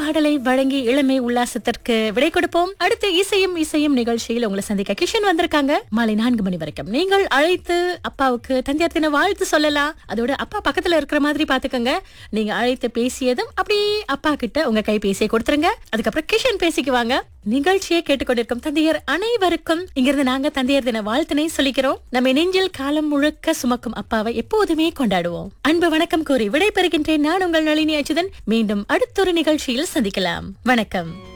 பாடலை வழங்கி இளமை உல்லாசத்திற்கு விடை கொடுப்போம் அடுத்து இசையும் இசையும் நிகழ்ச்சியில் உங்களை சந்திக்க கிஷன் வந்திருக்காங்க மாலை நான்கு மணி வரைக்கும் நீங்கள் அழைத்து அப்பாவுக்கு தந்தையார் தின வாழ்த்து சொல்லலாம் அதோட அப்பா பக்கத்துல இருக்கிற மாதிரி பாத்துக்கோங்க நீங்க அழைத்து பேசியதும் அப்படியே அப்பா கிட்ட உங்க கைபேசியை கொடுத்துருங்க அதுக்கப்புறம் கிஷன் பேசிக்குவாங்க நிகழ்ச்சியை கேட்டுக்கொண்டிருக்கும் தந்தையர் அனைவருக்கும் இங்கிருந்து நாங்க தந்தையர் தின வாழ்த்தினை சொல்லிக்கிறோம் நம்ம நெஞ்சில் காலம் முழுக்க சுமக்கும் அப்பாவை எப்போதுமே கொண்டாடுவோம் அன்பு வணக்கம் கூறி விடைபெறுகின்றேன் நான் உங்கள் நளினி அச்சுதன் மீண்டும் அடுத்தொரு நிகழ்ச்சியில் சந்திக்கலாம் வணக்கம்